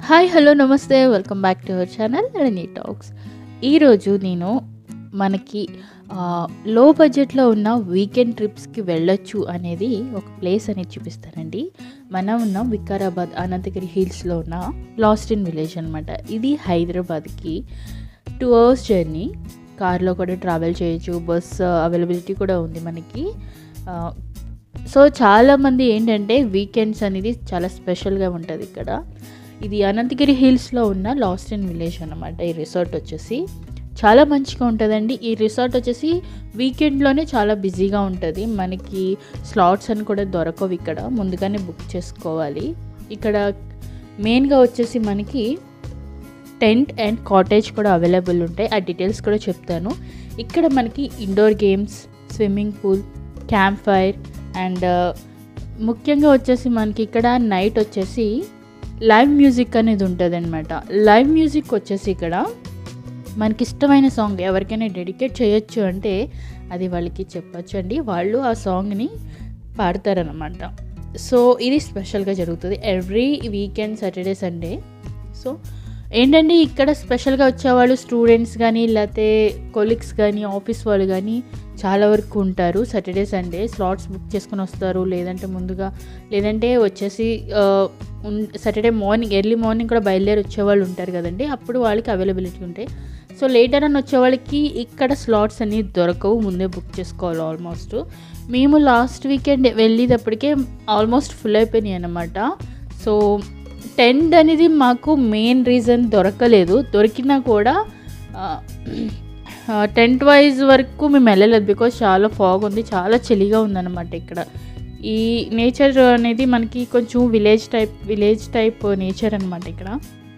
hi hello నమస్తే welcome back to our channel Rani talks ఈరోజు నేను మనకి ఆ, లో బడ్జెట్లో ఉన్న వీకెండ్ ట్రిప్స్కి వెళ్ళొచ్చు అనేది ఒక ప్లేస్ అనేది చూపిస్తానండి మనం ఉన్న వికారాబాద్ అనంతగిరి హిల్స్లో ఉన్న లాస్ట్ ఇన్ విలేజ్ అనమాట ఇది హైదరాబాద్కి టూ అవర్స్ జర్నీ కార్లో కూడా ట్రావెల్ చేయొచ్చు బస్ అవైలబిలిటీ కూడా ఉంది మనకి ఆ, సో చాలామంది ఏంటంటే వీకెండ్స్ అనేది చాలా స్పెషల్గా ఉంటుంది ఇక్కడ ఇది అనంతగిరి హిల్స్లో ఉన్న లాస్ట్ ఇన్ విలేజ్ అన్నమాట ఈ రిసార్ట్ వచ్చేసి చాలా మంచిగా ఉంటుందండి ఈ రిసార్ట్ వచ్చేసి వీకెండ్లోనే చాలా బిజీగా ఉంటుంది మనకి స్లాట్స్ అని కూడా దొరకవు ఇక్కడ ముందుగానే బుక్ చేసుకోవాలి ఇక్కడ మెయిన్గా వచ్చేసి మనకి టెంట్ అండ్ కాటేజ్ కూడా అవైలబుల్ ఉంటాయి ఆ డీటెయిల్స్ కూడా చెప్తాను ఇక్కడ మనకి indoor games swimming pool campfire and ముఖ్యంగా వచ్చేసి మనకి ఇక్కడ నైట్ వచ్చేసి లైవ్ మ్యూజిక్ అనేది ఉంటుంది అనమాట లైవ్ మ్యూజిక్ వచ్చేసి ఇక్కడ మనకి ఇష్టమైన సాంగ్ ఎవరికైనా డెడికేట్ చేయొచ్చు అంటే అది వాళ్ళకి చెప్పొచ్చు అండి వాళ్ళు ఆ సాంగ్ని పాడతారనమాట సో ఇది స్పెషల్గా జరుగుతుంది every weekend Saturday Sunday so ఏంటంటే ఇక్కడ స్పెషల్గా వచ్చేవాళ్ళు స్టూడెంట్స్ కానీ లేకపోతే కొలీగ్స్ కానీ ఆఫీస్ వాళ్ళు కానీ చాలా వరకు ఉంటారు సాటర్డే సండే స్లాట్స్ బుక్ చేసుకొని వస్తారు లేదంటే ముందుగా లేదంటే వచ్చేసి సాటర్డే మార్నింగ్ ఎర్లీ మార్నింగ్ కూడా బయలుదేరి వచ్చేవాళ్ళు ఉంటారు కదండి అప్పుడు వాళ్ళకి అవైలబిలిటీ ఉంటాయి సో లేటర్ అని వచ్చే వాళ్ళకి ఇక్కడ స్లాట్స్ అనేవి దొరకవు ముందే బుక్ చేసుకోవాలి ఆల్మోస్ట్ మేము లాస్ట్ వీకెండ్ వెళ్ళేటప్పటికే ఆల్మోస్ట్ ఫుల్ అయిపోయినాయి అన్నమాట సో టెంట్ అనేది మాకు మెయిన్ రీజన్ దొరకలేదు దొరికినా కూడా టెంట్ వైజ్ వరకు మేము వెళ్ళలేదు బికాజ్ చాలా ఫాగ్ ఉంది చాలా చలిగా ఉందన్నమాట ఇక్కడ ఈ నేచర్ అనేది మనకి కొంచెం village type village type nature అనమాట ఇక్కడ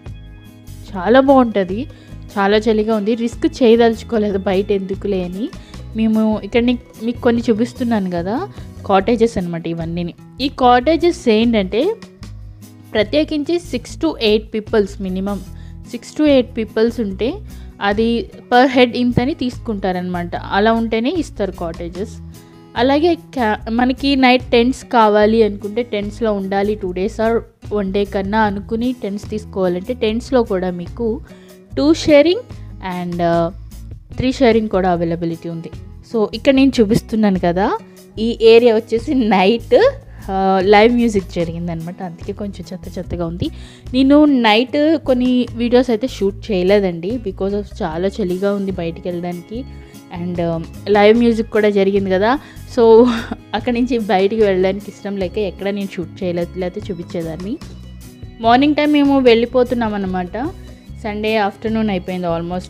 చాలా బాగుంటుంది చాలా చలిగా ఉంది రిస్క్ చేయదలుచుకోలేదు బయట ఎందుకులే అని మేము ఇక్కడ నీ- మీకు కొన్ని చూపిస్తున్నాను కదా కాటేజెస్ అనమాట ఇవన్నీ ఈ కాటేజెస్ ఏంటంటే ప్రత్యేకించి six to eight peoples minimum six to eight peoples ఉంటే అది పర్ హెడ్ ఇంతని తీసుకుంటారనమాట అలా ఉంటేనే ఇస్తారు కాటేజెస్ అలాగే క్యా- మనకి నైట్ టెంట్స్ కావాలి అనుకుంటే టెంట్స్లో ఉండాలి two days or one day కన్నా అనుకుని టెంట్స్ తీసుకోవాలంటే టెంట్స్లో కూడా మీకు two sharing and three sharing కూడా అవైలబిలిటీ ఉంది సో ఇక్కడ నేను చూపిస్తున్నాను కదా ఈ ఏరియా వచ్చేసి నైట్ లైవ్ మ్యూజిక్ జరిగిందనమాట అందుకే కొంచెం చెత్త చెత్తగా ఉంది నేను నైట్ కొన్ని వీడియోస్ అయితే షూట్ చేయలేదండి బికాజ్ ఆఫ్ చాలా చలిగా ఉంది బయటికి వెళ్ళడానికి అండ్ లైవ్ మ్యూజిక్ కూడా జరిగింది కదా సో అక్కడి నుంచి బయటికి వెళ్ళడానికి ఇష్టం లేక ఎక్కడ నేను షూట్ చేయలేదు లేకపోతే చూపించేదాన్ని మార్నింగ్ టైం మేము వెళ్ళిపోతున్నాం అనమాట సండే ఆఫ్టర్నూన్ అయిపోయింది ఆల్మోస్ట్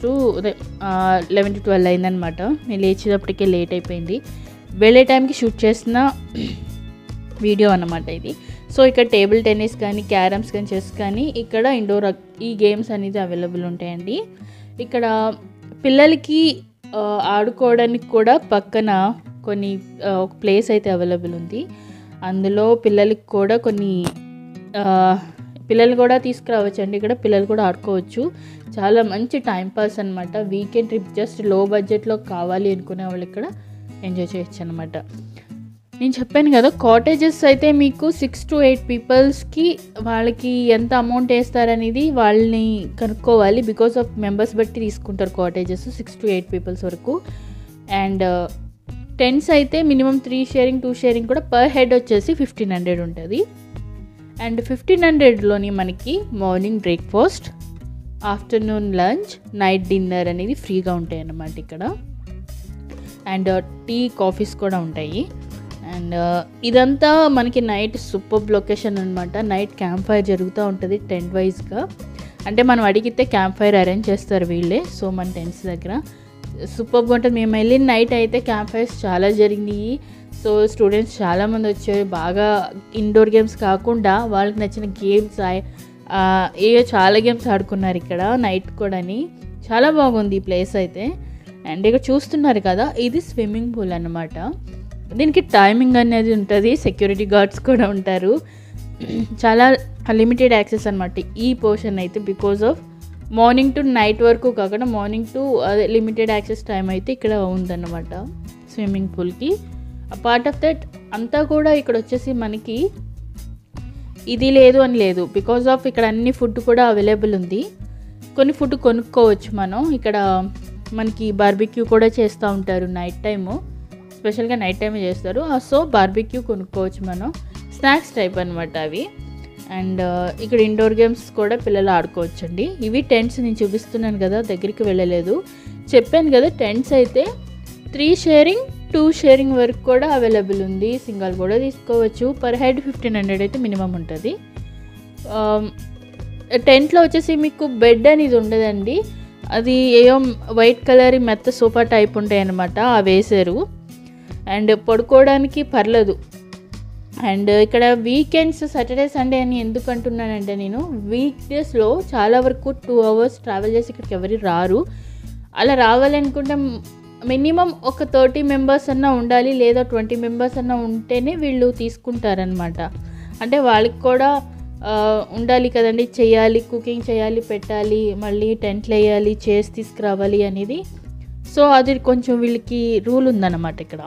లెవెన్ టు ట్వెల్వ్ అయిందనమాట మేము లేచేటప్పటికే లేట్ అయిపోయింది వెళ్ళే టైంకి షూట్ చేసిన వీడియో అన్నమాట ఇది సో ఇక్కడ టేబుల్ టెన్నిస్ కానీ క్యారమ్స్ కానీ చెస్ కానీ ఇక్కడ ఇండోర్ ఈ గేమ్స్ అనేది అవైలబుల్ ఉంటాయండి ఇక్కడ పిల్లలకి ఆ, ఆడుకోవడానికి కూడా పక్కన కొన్ని ఆ, ఒక ప్లేస్ అయితే అవైలబుల్ ఉంది అందులో పిల్లలకి కూడా కొన్ని ఆ, పిల్లలు కూడా తీసుకురావచ్చు అండి ఇక్కడ పిల్లలు కూడా ఆడుకోవచ్చు చాలా మంచి టైం పాస్ అనమాట వీకెండ్ ట్రిప్ జస్ట్ లో బడ్జెట్లో కావాలి అనుకునే వాళ్ళు ఇక్కడ ఎంజాయ్ చేయొచ్చు అనమాట నేను చెప్పాను కదా కాటేజెస్ అయితే మీకు సిక్స్ టు ఎయిట్ పీపుల్స్కి వాళ్ళకి ఎంత అమౌంట్ వేస్తారనేది వాళ్ళని కనుక్కోవాలి బికాస్ ఆఫ్ మెంబర్స్ బట్టి తీసుకుంటారు cottages six to eight peoples వరకు అండ్ టెన్స్ అయితే minimum three sharing two sharing కూడా పర్ హెడ్ వచ్చేసి ఫిఫ్టీన్ హండ్రెడ్ ఉంటుంది అండ్ ఫిఫ్టీన్ హండ్రెడ్లోని మనకి morning breakfast afternoon lunch night dinner అనేది ఫ్రీగా ఉంటాయి అన్నమాట ఇక్కడ అండ్ టీ కాఫీస్ కూడా ఉంటాయి అండ్ ఇదంతా మనకి నైట్ సూపర్ లొకేషన్ అనమాట నైట్ క్యాంప్ ఫైర్ జరుగుతూ ఉంటుంది టెంట్ వైజ్గా అంటే మనం అడిగితే క్యాంప్ ఫైర్ అరేంజ్ చేస్తారు వీళ్ళే సో మన టెంట్స్ దగ్గర సూపర్గా ఉంటుంది మేము వెళ్ళిన నైట్ అయితే క్యాంప్ ఫైర్స్ చాలా జరిగినాయి సో స్టూడెంట్స్ చాలామంది వచ్చారు బాగా ఇండోర్ గేమ్స్ కాకుండా వాళ్ళకి నచ్చిన గేమ్స్ ఏ చాలా గేమ్స్ ఆడుకున్నారు ఇక్కడ నైట్ కూడాని చాలా బాగుంది ఈ ప్లేస్ అయితే అండ్ ఇక్కడ చూస్తున్నారు కదా ఇది స్విమ్మింగ్ పూల్ అన్నమాట దీనికి టైమింగ్ అనేది ఉంటుంది సెక్యూరిటీ గార్డ్స్ కూడా ఉంటారు చాలా లిమిటెడ్ యాక్సెస్ అనమాట ఈ పోర్షన్ అయితే because of morning to night వరకు కాకుండా మార్నింగ్ టు అదే లిమిటెడ్ యాక్సెస్ టైం అయితే ఇక్కడ ఉందన్నమాట స్విమ్మింగ్ పూల్కి పార్ట్ ఆఫ్ దట్ అంతా కూడా ఇక్కడ వచ్చేసి మనకి ఇది లేదు అని లేదు బికాజ్ ఆఫ్ ఇక్కడ అన్ని ఫుడ్ కూడా అవైలబుల్ ఉంది కొన్ని ఫుడ్ కొనుక్కోవచ్చు మనం ఇక్కడ మనకి బార్బిక్యూ కూడా చేస్తూ ఉంటారు నైట్ టైము స్పెషల్గా నైట్ టైమే చేస్తారు సో బార్బిక్యూ కొనుక్కోవచ్చు మనం స్నాక్స్ టైప్ అనమాట అవి అండ్ ఇక్కడ ఇండోర్ గేమ్స్ కూడా పిల్లలు ఆడుకోవచ్చండి ఇవి టెంట్స్ నేను చూపిస్తున్నాను కదా దగ్గరికి వెళ్ళలేదు చెప్పాను కదా టెంట్స్ అయితే త్రీ షేరింగ్ టూ షేరింగ్ వరకు కూడా అవైలబుల్ ఉంది సింగల్ కూడా తీసుకోవచ్చు పర్ హెడ్ ఫిఫ్టీన్ హండ్రెడ్ అయితే మినిమం ఉంటుంది టెంట్లో వచ్చేసి మీకు బెడ్ అనేది ఉండదండి అది ఏదో వైట్ కలర్ మెత్త సోఫా టైప్ ఉంటాయి అన్నమాట అవి వేసారు అండ్ పడుకోవడానికి పర్లేదు అండ్ ఇక్కడ వీకెండ్స్ సాటర్డే సండే అని ఎందుకు అంటున్నానంటే నేను వీక్ డేస్లో చాలా వరకు టూ అవర్స్ ట్రావెల్ చేసి ఇక్కడికి ఎవరు రారు అలా రావాలనుకుంటే మినిమం ఒక థర్టీ మెంబర్స్ అన్నా ఉండాలి లేదా ట్వంటీ మెంబర్స్ అన్నా ఉంటేనే వీళ్ళు తీసుకుంటారనమాట అంటే వాళ్ళకి కూడా ఆ, ఉండాలి కదండి చేయాలి కుకింగ్ చేయాలి పెట్టాలి మళ్ళీ టెంట్లు వేయాలి చేసి తీసుకురావాలి అనేది సో అది కొంచెం వీళ్ళకి రూల్ ఉందన్నమాట ఇక్కడ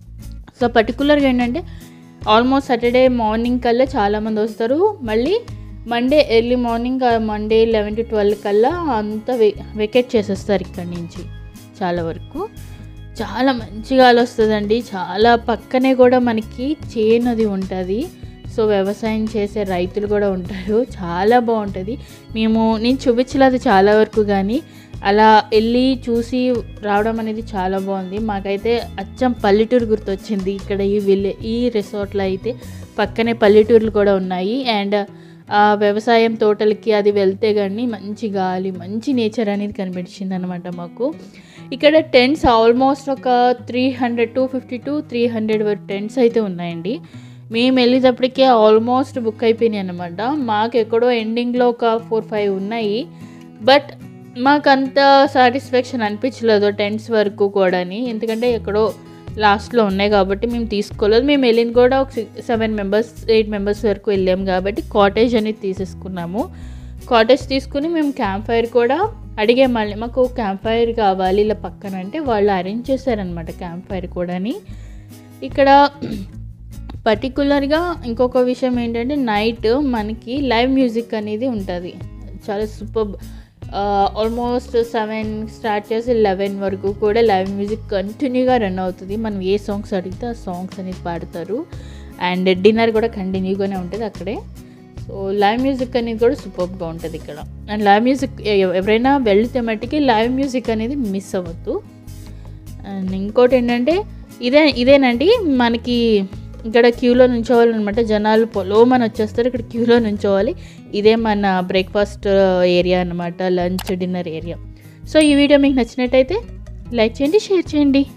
సో పర్టికులర్గా ఏంటంటే ఆల్మోస్ట్ సాటర్డే మార్నింగ్ కల్లా చాలామంది వస్తారు మళ్ళీ Monday early morning Monday eleven to twelve కల్లా అంతా వె వెకేట్ చేసేస్తారు ఇక్కడి నుంచి చాలా వరకు చాలా మంచి గాలి వస్తుందండి చాలా పక్కనే కూడా మనకి చేను అది ఉంటుంది సో వ్యవసాయం చేసే రైతులు కూడా ఉంటారు చాలా బాగుంటుంది మేము నేను చూపించలేదు చాలా వరకు కానీ అలా వెళ్ళి చూసి రావడం అనేది చాలా బాగుంది మాకైతే అచ్చం పల్లెటూరు గుర్తొచ్చింది ఇక్కడ ఈ విలే ఈ రిసార్ట్లో అయితే పక్కనే పల్లెటూర్లు కూడా ఉన్నాయి అండ్ ఆ వ్యవసాయం తోటలకి అది వెళ్తే కానీ మంచి గాలి మంచి నేచర్ అనేది కనిపించింది అనమాట మాకు ఇక్కడ టెంట్స్ ఆల్మోస్ట్ ఒక three hundred two fifty to three hundred వరకు టెంట్స్ అయితే ఉన్నాయండి మేము వెళ్ళేటప్పటికే ఆల్మోస్ట్ బుక్ అయిపోయినాయి అనమాట మాకు ఎక్కడో ఎండింగ్లో ఒక ఫోర్ ఫైవ్ ఉన్నాయి బట్ మాకు అంత సాటిస్ఫాక్షన్ అనిపించలేదు టెంట్స్ వరకు కూడాని ఎందుకంటే ఎక్కడో లాస్ట్లో ఉన్నాయి కాబట్టి మేము తీసుకోలేదు మేము వెళ్ళింది కూడా ఒక సెవెన్ మెంబర్స్ ఎయిట్ మెంబర్స్ వరకు వెళ్ళాము కాబట్టి కాటేజ్ అనేది తీసేసుకున్నాము కాటేజ్ తీసుకుని మేము క్యాంప్ ఫైర్ కూడా అడిగాం మళ్ళీ మాకు క్యాంప్ ఫైర్ కావాలి ఇలా పక్కన అంటే వాళ్ళు అరేంజ్ చేశారనమాట క్యాంప్ ఫైర్ కూడాని ఇక్కడ పర్టికులర్గా ఇంకొక విషయం ఏంటంటే నైట్ మనకి లైవ్ మ్యూజిక్ అనేది ఉంటుంది చాలా సూపర్ ఆల్మోస్ట్ సెవెన్ స్టార్ట్ చేసి లెవెన్ వరకు కూడా లైవ్ మ్యూజిక్ కంటిన్యూగా రన్ అవుతుంది మనం ఏ సాంగ్స్ అడిగితే ఆ సాంగ్స్ అనేది పాడతారు అండ్ డిన్నర్ కూడా కంటిన్యూగానే ఉంటుంది అక్కడే సో లైవ్ మ్యూజిక్ అనేది కూడా సూపర్గా ఉంటుంది ఇక్కడ అండ్ లైవ్ మ్యూజిక్ ఎవరైనా వెళ్తే మట్టికి లైవ్ మ్యూజిక్ అనేది మిస్ అవ్వద్దు అండ్ ఇంకోటి ఏంటంటే ఇదే ఇదేనండి మనకి ఇక్కడ క్యూలో నుంచోవాలన్నమాట జనాలు పొలోమని వచ్చేస్తారు ఇక్కడ క్యూలో నుంచోవాలి ఇదే మన బ్రేక్ఫాస్ట్ ఏరియా అన్నమాట లంచ్ డిన్నర్ ఏరియా సో ఈ వీడియో మీకు నచ్చినట్టయితే లైక్ చేయండి షేర్ చేయండి